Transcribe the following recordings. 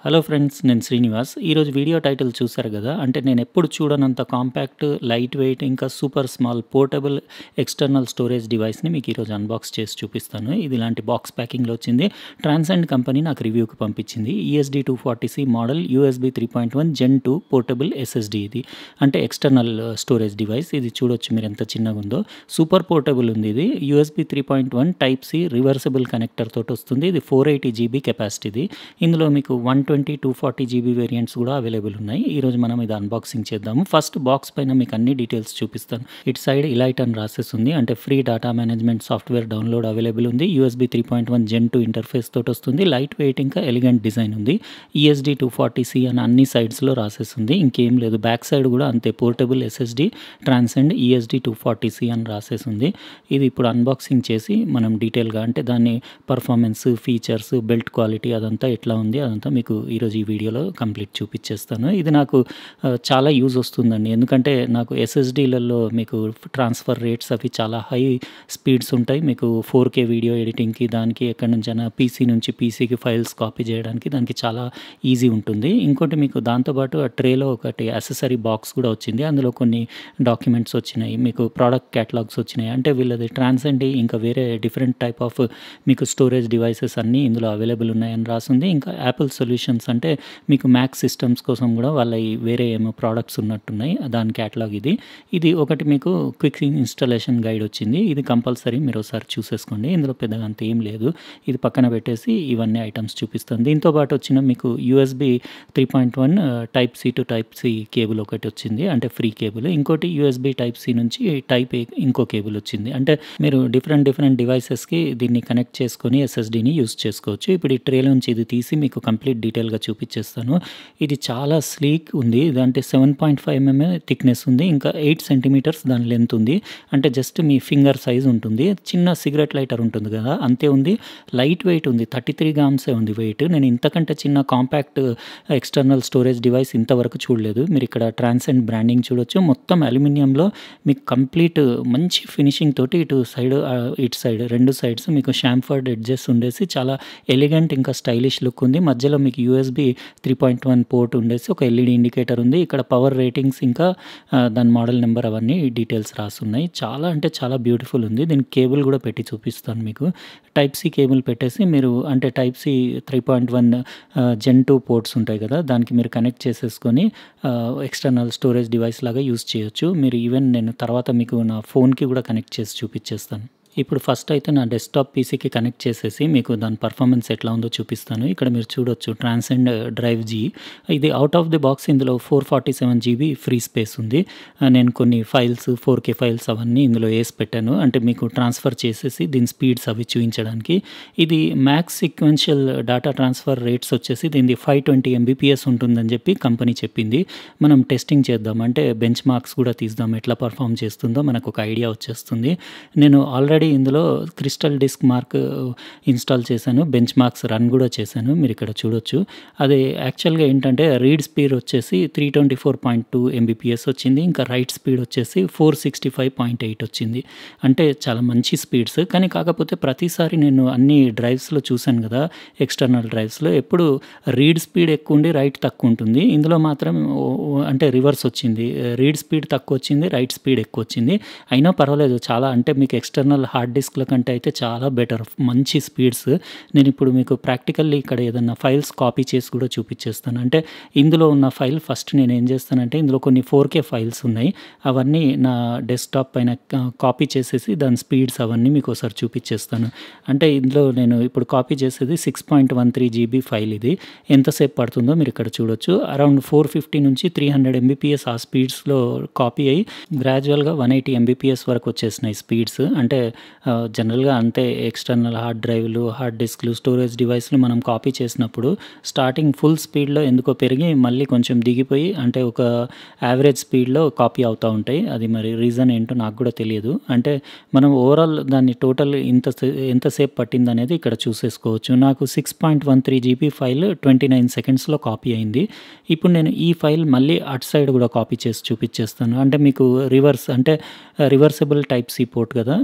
Hello friends నేను శ్రీనివాస్ ఈరోజు video title చూసారు కదా అంటే నేను ఎప్పుడు చూడనంత కాంపాక్ట్ లైట్ వెయిట్ ఇంకా super small portable external storage డివైస్ని మీకు ఈరోజు అన్బాక్స్ చేసి చూపిస్తాను ఇది ఇలాంటి బాక్స్ ప్యాకింగ్లో వచ్చింది ట్రాన్సెండ్ కంపెనీ నాకు రివ్యూకి పంపించింది ESD two forty C model USB three point one gen two portable SSD ఇది అంటే ఎక్స్టర్నల్ స్టోరేజ్ డివైస్ ఇది చూడొచ్చు మీరు ఎంత చిన్నగా ఉందో సూపర్ పోర్టబుల్ ఉంది ఇది USB three point one type C reversible connector తోటి వస్తుంది ఇది ఫోర్ ఎయిటీ జీబీ కెపాసిటీది ఇందులో మీకు one twenty two forty GB variants కూడా అవైలబుల్ ఉన్నాయి ఈరోజు మనం ఇది అన్బాక్సింగ్ చేద్దాము ఫస్ట్ బాక్స్ పైన మీకు అన్ని డీటెయిల్స్ చూపిస్తాను ఇటు సైడ్ ఇలైట్ అని రాసేసి ఉంది అంటే free data management software download available ఉంది USB three point one gen two interface తోటి వస్తుంది లైట్ వెయిట్ ఇంకా ఎలిగెంట్ డిజైన్ ఉంది ఈఎస్డి టూ ఫార్టీ సి అని అన్ని సైడ్స్లో రాసేస్తుంది ఇంకేం లేదు బ్యాక్ సైడ్ కూడా అంతే portable SSD Transcend ESD two forty C అని రాసేసింది ఇది ఇప్పుడు అన్బాక్సింగ్ చేసి మనం డీటెయిల్గా అంటే దాని పర్ఫార్మెన్స్ ఫీచర్స్ బెల్ట్ క్వాలిటీ అదంతా ఎట్లా ఉంది అదంతా మీకు ఈరోజు ఈ వీడియోలో కంప్లీట్ చూపించేస్తాను ఇది నాకు ఆ, చాలా యూజ్ వస్తుందండి ఎందుకంటే నాకు ఎస్ఎస్డీలలో మీకు ట్రాన్స్ఫర్ రేట్స్ అవి చాలా హై స్పీడ్స్ ఉంటాయి మీకు ఫోర్ కే వీడియో ఎడిటింగ్కి దానికి ఎక్కడి నుంచైనా పీసీ నుంచి పీసీకి ఫైల్స్ కాపీ చేయడానికి దానికి చాలా ఈజీ ఉంటుంది ఇంకోటి మీకు దాంతోపాటు ఆ ట్రేలో ఒకటి అసెసరీ బాక్స్ కూడా వచ్చింది అందులో కొన్ని డాక్యుమెంట్స్ వచ్చినాయి మీకు ప్రోడక్ట్ క్యాటలాగ్స్ వచ్చినాయి అంటే వీళ్ళది ట్రాన్సెండ్ ఇంకా వేరే డిఫరెంట్ టైప్ ఆఫ్ మీకు స్టోరేజ్ డివైసెస్ అన్నీ ఇందులో అవైలబుల్ ఉన్నాయని రాసింది ఇంకా యాపిల్ సొల్యూషన్స్ అంటే మీకు మ్యాక్ సిస్టమ్స్ కోసం కూడా వాళ్ళ ఈ వేరే ఏమో ప్రోడక్ట్స్ ఉన్నట్టున్నాయి దాని క్యాటలాగ్ ఇది ఇది ఒకటి మీకు క్విక్ ఇన్స్టాలేషన్ గైడ్ వచ్చింది ఇది కంపల్సరీ మీరు ఒకసారి చూసేసుకోండి ఇందులో పెద్దగా అంత ఏం లేదు ఇది పక్కన పెట్టేసి ఇవన్నీ ఐటమ్స్ చూపిస్తాను దీంతో పాటు వచ్చిన మీకు USB three point one type C to type C cable ఒకటి వచ్చింది అంటే ఫ్రీ కేబుల్ ఇంకోటి యూఎస్బి టైప్ సి నుంచి టైప్ ఏ ఇంకో కేబుల్ వచ్చింది అంటే మీరు డిఫరెంట్ డిఫరెంట్ డివైసెస్కి దీన్ని కనెక్ట్ చేసుకొని ఎస్ఎస్డిని యూస్ చేసుకోవచ్చు ఇప్పుడు ఈ ట్రే నుంచి ఇది తీసి మీకు కంప్లీట్ డీటెయిల్గా చూపించేస్తాను ఇది చాలా స్లీక్ ఉంది ఇది అంటే seven point five MM thickness ఉంది ఇంకా ఎయిట్ సెంటీమీటర్స్ దాని లెంత్ ఉంది అంటే జస్ట్ మీ ఫింగర్ సైజ్ ఉంటుంది చిన్న సిగరెట్ లైటర్ ఉంటుంది కదా అంతే ఉంది లైట్ వెయిట్ ఉంది థర్టీ త్రీ గ్రామ్సే ఉంది వెయిట్ నేను ఇంతకంటే చిన్న కాంపాక్ట్ ఎక్స్టర్నల్ స్టోరేజ్ డివైస్ ఇంతవరకు చూడలేదు మీరు ఇక్కడ ట్రాన్సెండ్ బ్రాండింగ్ చూడొచ్చు మొత్తం అల్యూమినియంలో మీకు కంప్లీట్ మంచి ఫినిషింగ్ తోటి ఇటు సైడ్ ఇటు సైడ్ రెండు సైడ్స్ మీకు షాంఫర్డ్ ఎడ్జెస్ ఉండేసి చాలా ఎలిగెంట్ ఇంకా స్టైలిష్ లుక్ ఉంది మధ్యలో మీకు USB three point one port ఉండేసి ఒక ఎల్ఈడి ఇండికేటర్ ఉంది ఇక్కడ పవర్ రేటింగ్స్ ఇంకా ఆ, దాని మోడల్ నెంబర్ అవన్నీ డీటెయిల్స్ రాసున్నాయి చాలా అంటే చాలా బ్యూటిఫుల్ ఉంది దీనికి కేబుల్ కూడా పెట్టి చూపిస్తాను మీకు టైప్ సి కేబుల్ పెట్టేసి మీరు అంటే type C three point one gen two ports ఉంటాయి కదా దానికి మీరు కనెక్ట్ చేసేసుకొని ఎక్స్టర్నల్ స్టోరేజ్ డివైస్ లాగా యూస్ చేయొచ్చు మీరు ఈవెన్ నేను తర్వాత మీకు నా ఫోన్కి కూడా కనెక్ట్ చేసి చూపించేస్తాను ఇప్పుడు ఫస్ట్ అయితే నా డెస్క్టాప్ పీసీకి కనెక్ట్ చేసేసి మీకు దాని పర్ఫార్మెన్స్ ఎట్లా ఉందో చూపిస్తాను ఇక్కడ మీరు చూడొచ్చు ట్రాన్సెండ్ డ్రైవ్ జీ ఇది అవుట్ ఆఫ్ ది బాక్స్ ఇందులో four forty seven GB free space ఉంది ఆ, నేను కొన్ని ఫైల్స్ ఫోర్ కే ఫైల్స్ అవన్నీ ఇందులో వేసి పెట్టాను అంటే మీకు ట్రాన్స్ఫర్ చేసేసి దీని స్పీడ్స్ అవి చూపించడానికి ఇది max sequential data transfer rates వచ్చేసి దీనిది ఫైవ్ ట్వంటీ ఎంబీపీఎస్ ఉంటుందని చెప్పి కంపెనీ చెప్పింది మనం టెస్టింగ్ చేద్దాం అంటే బెంచ్ మార్క్స్ కూడా తీద్దాం ఎట్లా పర్ఫామ్ చేస్తుందో మనకు ఒక ఐడియా వచ్చేస్తుంది నేను ఆల్రెడీ ఇందులో క్రిస్టల్ డిస్క్ మార్క్ ఇన్స్టాల్ చేశాను బెంచ్ మార్క్స్ రన్ కూడా చేశాను మీరు ఇక్కడ చూడొచ్చు అది యాక్చువల్గా ఏంటంటే రీడ్ స్పీడ్ వచ్చేసి three twenty four point two MBPS వచ్చింది ఇంకా రైట్ స్పీడ్ వచ్చేసి four sixty five point eight వచ్చింది అంటే చాలా మంచి స్పీడ్స్ కానీ కాకపోతే ప్రతిసారి నేను అన్ని డ్రైవ్స్లో చూశాను కదా ఎక్స్టర్నల్ డ్రైవ్స్లో ఎప్పుడు రీడ్ స్పీడ్ ఎక్కువ ఉండి రైట్ తక్కువ ఉంటుంది ఇందులో మాత్రం ఓ- ఓ- అంటే రివర్స్ వచ్చింది రీడ్ స్పీడ్ తక్కువ వచ్చింది రైట్ స్పీడ్ ఎక్కువ వచ్చింది అయినా పర్వాలేదు చాలా అంటే మీకు ఎక్స్టర్నల్ హార్డ్ డిస్క్ల కంటే అయితే చాలా బెటర్ మంచి స్పీడ్స్ నేను ఇప్పుడు మీకు ప్రాక్టికల్లీ ఇక్కడ ఏదన్నా ఫైల్స్ కాపీ చేసి కూడా చూపించేస్తాను అంటే ఇందులో ఉన్న ఫైల్ ఫస్ట్ నేను ఏం చేస్తానంటే ఇందులో కొన్ని ఫోర్ కే ఫైల్స్ ఉన్నాయి అవన్నీ నా డెస్క్టాప్ పైన కాపీ చేసేసి దాని స్పీడ్స్ అవన్నీ మీకు ఒకసారి చూపించేస్తాను అంటే ఇందులో నేను ఇప్పుడు కాపీ చేసేది six point one three GB file ఇది ఎంతసేపు పడుతుందో మీరు ఇక్కడ చూడొచ్చు అరౌండ్ ఫోర్ ఫిఫ్టీ నుంచి త్రీ హండ్రెడ్ ఎంబీపీఎస్ ఆ స్పీడ్స్లో కాపీ అయ్యి గ్రాడ్యువల్గా వన్ ఎయిటీ ఎంబీపీఎస్ వరకు వచ్చేసినాయి స్పీడ్స్ అంటే ఆ, జనరల్గా అంతే ఎక్స్టర్నల్ హార్డ్ డ్రైవ్లు హార్డ్ డిస్క్లు స్టోరేజ్ డివైస్లు మనం కాపీ చేసినప్పుడు స్టార్టింగ్ ఫుల్ స్పీడ్లో ఎందుకో పెరిగి మళ్ళీ కొంచెం దిగిపోయి అంటే ఒక యావరేజ్ స్పీడ్లో కాపీ అవుతూ ఉంటాయి అది మరి రీజన్ ఏంటో నాకు కూడా తెలియదు అంటే మనం ఓవరాల్ దాన్ని టోటల్ ఇంత ఎంతసేపు పట్టింది అనేది ఇక్కడ చూసేసుకోవచ్చు నాకు six point one three GB file twenty nine సెకండ్స్లో కాపీ అయింది ఇప్పుడు నేను ఈ ఫైల్ మళ్ళీ అటు సైడ్ కూడా కాపీ చేసి చూపించేస్తాను అంటే మీకు రివర్స్ అంటే రివర్సబుల్ టైప్ సి పోర్ట్ కదా నేను ఆల్రెడీ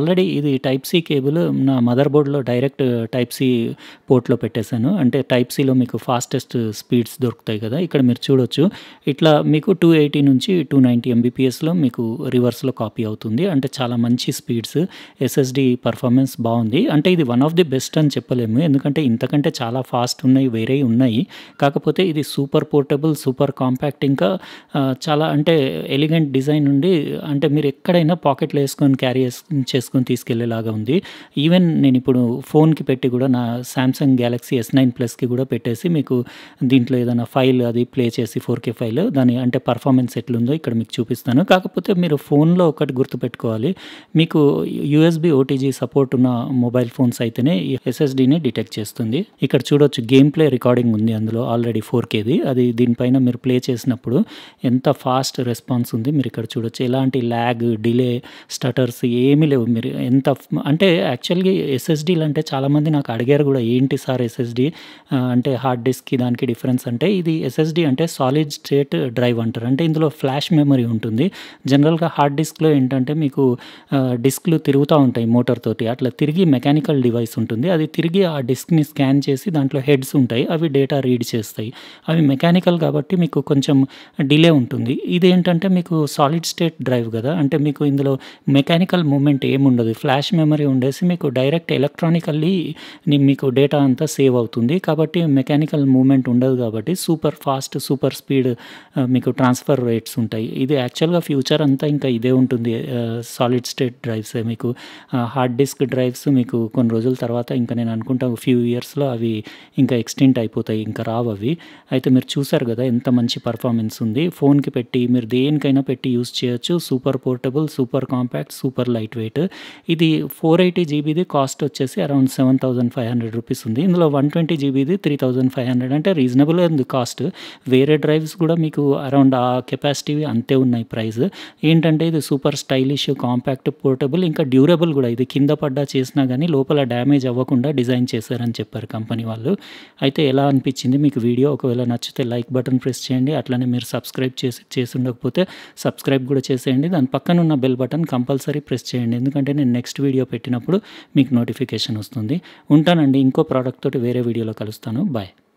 ఆల్రెడీ ఇది టైప్ సి కేబుల్ నా మదర్ బోర్డ్‌లో డైరెక్ట్ టైప్ సి పోర్ట్‌లో పెట్టేసాను. అంటే టైప్ సిలో మీకు ఫాస్టెస్ట్ స్పీడ్స్ దొరుకుతాయి కదా! ఇక్కడ మీరు చూడొచ్చు. ఇట్లా మీకు 280 నుంచి 290 ఎంబీపీఎస్‌లో మీకు రివర్స్‌లో కాపీ అవుతుంది. అంటే చాలా మంచి స్పీడ్స్. ఎస్ఎస్‌డి పర్ఫార్మెన్స్ బావుంది. అంటే ఇది వన్ ఆఫ్ ది బెస్ట్ అని చెప్పలేము. ఎందుకంటే ఇంతకంటే చాలా ఫాస్ట్ ఉన్నాయి. వేరేయి ఉన్నాయి. కాకపోతే ఇది సూపర్ పోర్టబుల్, సూపర్ కాంపాక్ట్ ఇంకా ఆహ్, చాలా అంటే ఎలిగెంట్ డిజైన్ ఉండి అంటే మీరు ఎక్కడైనా పాకెట్‌లో ఏసుకొని క్యారీ చేస్ చేసుకొని తీసుకెళ్ళేలాగా ఉంది. ఈవెన్ నేనిప్పుడు ఫోన్‌కి పెట్టి కూడా నా సామ్‌సంగ్ గ్యాలక్సీ ఎస్ నైన్ ప్లస్‌కి కూడా పెట్టేసి మీకు దీంట్లో ఏదైనా ఫైల్ అది ప్లే చేసి 4కే ఫైల్ దాని అంటే పర్ఫార్మెన్స్ ఎట్లుందో ఇక్కడ మీకు చూపిస్తాను. కాకపోతే మీరు ఫోన్‌లో ఒకటి గుర్తుపెట్టుకోవాలి. మీకు యూఎస్‌బీ ఓటీజీ సపోర్ట్ ఉన్న మొబైల్ ఫోన్స్ అయితేనే ఈ ఎస్ఎస్‌డిని డిటెక్ట్ చేస్తుంది. ఇక్కడ చూడొచ్చు గేమ్ ప్లే రికార్డింగ్ ఉంది అందులో ఆల్రెడీ 4కేది. అది దీనిపైన మీరు ప్లే చేసినప్పుడు ఎంత ఫాస్ట్ రెస్పాన్స్ ఉంది మీరు ఇక్కడ చూడొచ్చు. ఎలాంటి ల్యాగ్, డిలే, స్టటర్స్ ఏమీ లేవు. మీరు ఎంత ఫ్ అంటే యాక్చువల్‌గా ఎస్ఎస్‌డీలంటే చాలామంది నాకు అడిగారు కూడా ఏంటి సార్ ఎస్ఎస్‌డి ఆహ్, అంటే హార్డ్ డిస్క్‌కి దానికి డిఫరెన్స్ అంటే ఇది ఎస్ఎస్‌డి అంటే సాలిడ్ స్టేట్ డ్రైవ్ అంటారు. అంటే ఇందులో ఫ్లాష్ మెమరీ ఉంటుంది. జనరల్‌గా హార్డ్ డిస్క్‌లో ఏంటంటే మీకు ఆహ్, డిస్క్‌లు తిరుగుతా ఉంటాయి మోటార్ తోటి. అట్లా తిరిగి మెకానికల్ డివైస్ ఉంటుంది. అది తిరిగి ఆ డిస్క్‌ని స్కాన్ చేసి దాంట్లో హెడ్స్ ఉంటాయి. అవి డేటా రీడ్ చేస్తాయి. అవి మెకానికల్ కాబట్టి మీకు కొంచెం డిలే ఉంటుంది. ఇదేంటంటే మీకు సాలిడ్ స్టేట్ డ్రైవ్ కదా! అంటే మీకు ఇందులో మెకానికల్ మూవ్‌మెంట్ ఏముండదు. ఫ్లాష్ మెమరీ ఉండేసి మీకు డైరెక్ట్ ఎలక్ట్రానికల్లీ ని మీకు డేటా అంతా సేవ్ అవుతుంది. కాబట్టి మెకానికల్ మూవ్‌మెంట్ ఉండదు కాబట్టి సూపర్ ఫాస్ట్, సూపర్ స్పీడ్ ఆహ్, మీకు ట్రాన్స్‌ఫర్ రేట్స్ ఉంటాయి. ఇది యాక్చువల్‌గా ఫ్యూచర్ అంతా ఇంకా ఇదే ఉంటుంది. ఆహ్, సాలిడ్ స్టేట్ డ్రైవ్సే మీకు ఆహ్, హార్డ్ డిస్క్ డ్రైవ్స్ మీకు కొన్ని రోజుల తర్వాత ఇంకా నేను అనుకుంటా ఒక ఫ్యూ ఇయర్స్‌లో అవి ఇంకా ఎక్స్‌టింక్ట్ అయిపోతాయి. ఇంకా రావవి. అయితే మీరు చూసారు కదా! ఎంత మంచి పర్ఫార్మెన్స్ ఉంది. ఫోన్‌కి పెట్టి మీరు దేనికైనా పెట్టి యూజ్ చేయొచ్చు. Super portable, super compact, super light weight. ఇది 480 జీబీది కాస్ట్ వచ్చేసి అరౌండ్ 7500 రూపీస్ ఉంది. ఇందులో 120 జీబీది 3500 అంటే రీజనబులే ఉంది కాస్ట్. వేరే డ్రైవ్స్ కూడా మీకు అరౌండ్ ఆ కెపాసిటీవి అంతే ఉన్నాయి ప్రైస్. ఏంటంటే ఇది సూపర్ స్టైలిష్, కాంపాక్ట్, పోర్టబుల్ ఇంకా డ్యూరబుల్ కూడా. ఇది కింద పడ్డా చేసినా గానీ లోపల డ్యామేజ్ అవ్వకుండా డిజైన్ చేశారని చెప్పారు కంపెనీ వాళ్ళు. అయితే ఎలా అనిపించింది మీకు వీడియో? ఒకవేళ నచ్చితే లైక్ బటన్ ప్రెస్ చేయండి. అట్లనే మీరు సబ్స్క్రైబ్ చేసి చేసుండకపోతే సబ్స్క్రైబ్ కూడా చేసేయండి. దాని పక్కన ఉన్న బెల్ బటన్ కంపల్సరీ ప్రెస్ చేయండి. ఎందుకంటే నేను నెక్స్ట్ వీడియో పెట్టినప్పుడు మీకు నోటిఫికేషన్ వస్తుంది. ఉంటానండి. ఇంకో ప్రోడక్ట్ తోటి వేరే వీడియోలో కలుస్తాను. బాయ్.